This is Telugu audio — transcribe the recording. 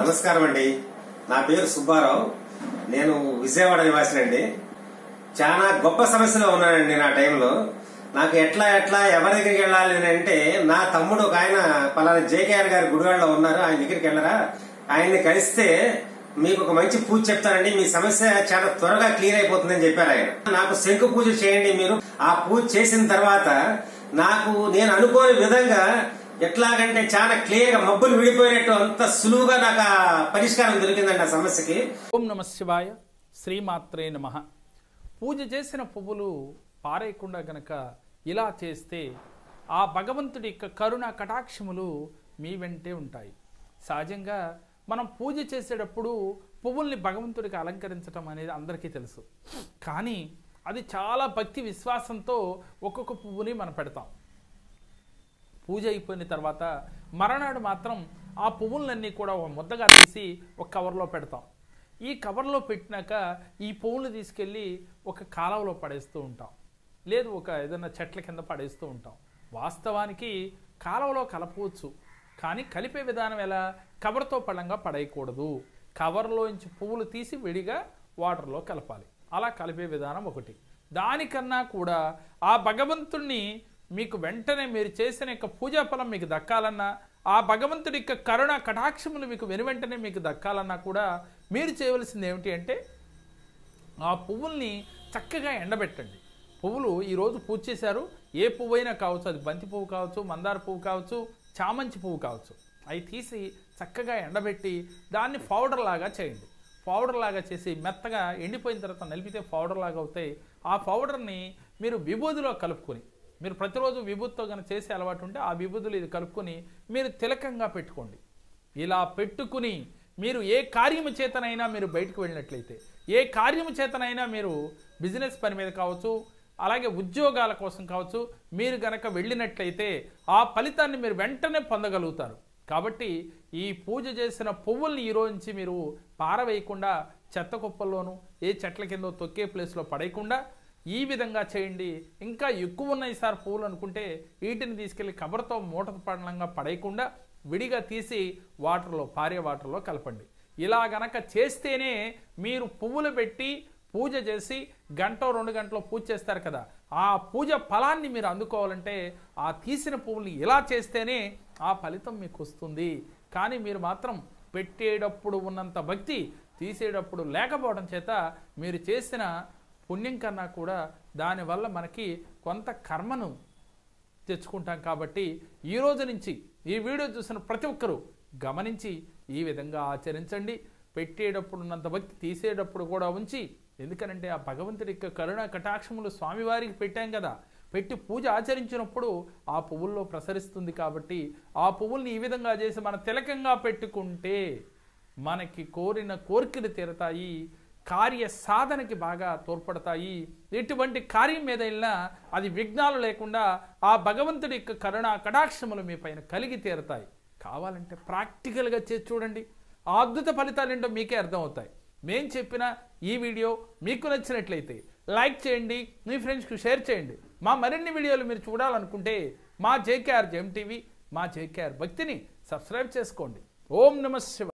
నమస్కారం అండి నా పేరు సుబ్బారావు నేను విజయవాడ నివాసినండి చాలా గొప్ప సమస్యలో ఉన్నానండి నా టైంలో నాకు ఎట్లా ఎట్లా ఎవరి దగ్గరికి వెళ్ళాలి అని అంటే నా తమ్ముడు ఒక ఆయన పలానా జేకేఆర్ గారి గుడివాడలో ఉన్నారు ఆయన దగ్గరికి వెళ్ళరా ఆయన్ని కలిస్తే మీకు ఒక మంచి పూజ చెప్తానండి మీ సమస్య చాలా త్వరగా క్లియర్ అయిపోతుందని చెప్పారు ఆయన నాకు శంకు పూజ చేయండి మీరు ఆ పూజ చేసిన తర్వాత నాకు నేను అనుకోని విధంగా ఎట్లాగంటే చాలా క్లియర్ గా మబ్బులు విడిపోయినట్టు అంత సులువుగా నాకు ఆ పరిష్కారం దొరికిందండి ఆ సమస్యకి ఓం నమ శివాయ శ్రీమాత్రే నమ పూజ చేసిన పువ్వులు పారేయకుండా గనక ఇలా చేస్తే ఆ భగవంతుడి యొక్క కరుణ కటాక్షములు మీ వెంటే ఉంటాయి సహజంగా మనం పూజ చేసేటప్పుడు పువ్వుల్ని భగవంతుడికి అలంకరించడం అనేది అందరికీ తెలుసు కానీ అది చాలా భక్తి విశ్వాసంతో ఒక్కొక్క పువ్వుని మనం పెడతాం పూజ అయిపోయిన తర్వాత మరణాడు మాత్రం ఆ పువ్వులన్నీ కూడా ఒక ముద్దగా తీసి ఒక కవర్లో పెడతాం ఈ కవర్లో పెట్టినాక ఈ పువ్వులు తీసుకెళ్ళి ఒక కాలువలో పడేస్తూ ఉంటాం లేదు ఒక ఏదైనా చెట్ల కింద పడేస్తూ ఉంటాం వాస్తవానికి కాలువలో కలపవచ్చు కానీ కలిపే విధానం ఎలా కవర్తో పళ్ళంగా పడేయకూడదు కవర్లోంచి పువ్వులు తీసి విడిగా వాటర్లో కలపాలి అలా కలిపే విధానం ఒకటి దానికన్నా కూడా ఆ భగవంతుణ్ణి మీకు వెంటనే మీరు చేసిన యొక్క పూజా ఫలం మీకు దక్కాలన్నా ఆ భగవంతుడి యొక్క కరుణ కటాక్షములు మీకు వెను వెంటనే మీకు దక్కాలన్నా కూడా మీరు చేయవలసింది ఏమిటి అంటే ఆ పువ్వుల్ని చక్కగా ఎండబెట్టండి పువ్వులు ఈరోజు పూజ చేశారు ఏ పువ్వు అయినా కావచ్చు అది బంతి పువ్వు కావచ్చు మందార పువ్వు కావచ్చు చామంతి పువ్వు కావచ్చు అవి తీసి చక్కగా ఎండబెట్టి దాన్ని పౌడర్ లాగా చేయండి పౌడర్ లాగా చేసి మెత్తగా ఎండిపోయిన తర్వాత నలిపితే పౌడర్ లాగా అవుతాయి ఆ పౌడర్ని మీరు విభూదిలో కలుపుకొని మీరు ప్రతిరోజు విభూతితో కనుక చేసే అలవాటు ఉంటే ఆ విభూతులు ఇది కలుపుకొని మీరు తిలకంగా పెట్టుకోండి ఇలా పెట్టుకుని మీరు ఏ కార్యము చేతనైనా మీరు బయటకు వెళ్ళినట్లయితే ఏ కార్యము చేతనైనా మీరు బిజినెస్ పని మీద కావచ్చు అలాగే ఉద్యోగాల కోసం కావచ్చు మీరు గనక వెళ్ళినట్లయితే ఆ ఫలితాన్ని మీరు వెంటనే పొందగలుగుతారు కాబట్టి ఈ పూజ చేసిన పువ్వుల్ని ఈ రోజు నుంచి మీరు పారవేయకుండా చెత్త కుప్పల్లోనూ ఏ చెట్ల కింద తొక్కే ప్లేస్లో పడేయకుండా ఈ విధంగా చేయండి ఇంకా ఎక్కువ ఉన్నాయి సార్ పువ్వులు అనుకుంటే వీటిని తీసుకెళ్లి కబర్తో మూట పడలంగా పడేయకుండా విడిగా తీసి వాటర్లో పారే వాటర్లో కలపండి ఇలా గనక చేస్తేనే మీరు పువ్వులు పెట్టి పూజ చేసి గంట రెండు గంటలో పూజ చేస్తారు కదా ఆ పూజ ఫలాన్ని మీరు అందుకోవాలంటే ఆ తీసిన పువ్వుల్ని ఇలా చేస్తేనే ఆ ఫలితం మీకు వస్తుంది కానీ మీరు మాత్రం పెట్టేటప్పుడు ఉన్నంత భక్తి తీసేటప్పుడు లేకపోవడం చేత మీరు చేసిన పుణ్యం కన్నా కూడా దానివల్ల మనకి కొంత కర్మను తెచ్చుకుంటాం కాబట్టి ఈ రోజు నుంచి ఈ వీడియో చూసిన ప్రతి ఒక్కరూ గమనించి ఈ విధంగా ఆచరించండి పెట్టేటప్పుడు ఉన్నంత భక్తి తీసేటప్పుడు కూడా ఉంచి ఎందుకనంటే ఆ భగవంతుడి యొక్క కరుణ కటాక్షములు స్వామివారికి పెట్టాం కదా పెట్టి పూజ ఆచరించినప్పుడు ఆ పువ్వుల్లో ప్రసరిస్తుంది కాబట్టి ఆ పువ్వుల్ని ఈ విధంగా చేసి మన తిలకంగా పెట్టుకుంటే మనకి కోరిన కోరికలు తీరతాయి కార్య సాధనకి బాగా తోడ్పడతాయి ఎటువంటి కార్యం మీద వెళ్ళినా అది విఘ్నాలు లేకుండా ఆ భగవంతుడి యొక్క కరుణ కటాక్షములు మీ పైన కలిగి తీరతాయి కావాలంటే ప్రాక్టికల్గా చేసి చూడండి ఆ అద్భుత ఫలితాలు ఏంటో మీకే అర్థమవుతాయి మేం చెప్పిన ఈ వీడియో మీకు నచ్చినట్లయితే లైక్ చేయండి మీ ఫ్రెండ్స్కి షేర్ చేయండి మా మరిన్ని వీడియోలు మీరు చూడాలనుకుంటే మా జేకేఆర్ జెమ్ టీవీ మా జేకేఆర్ భక్తిని సబ్స్క్రైబ్ చేసుకోండి ఓం నమ శివ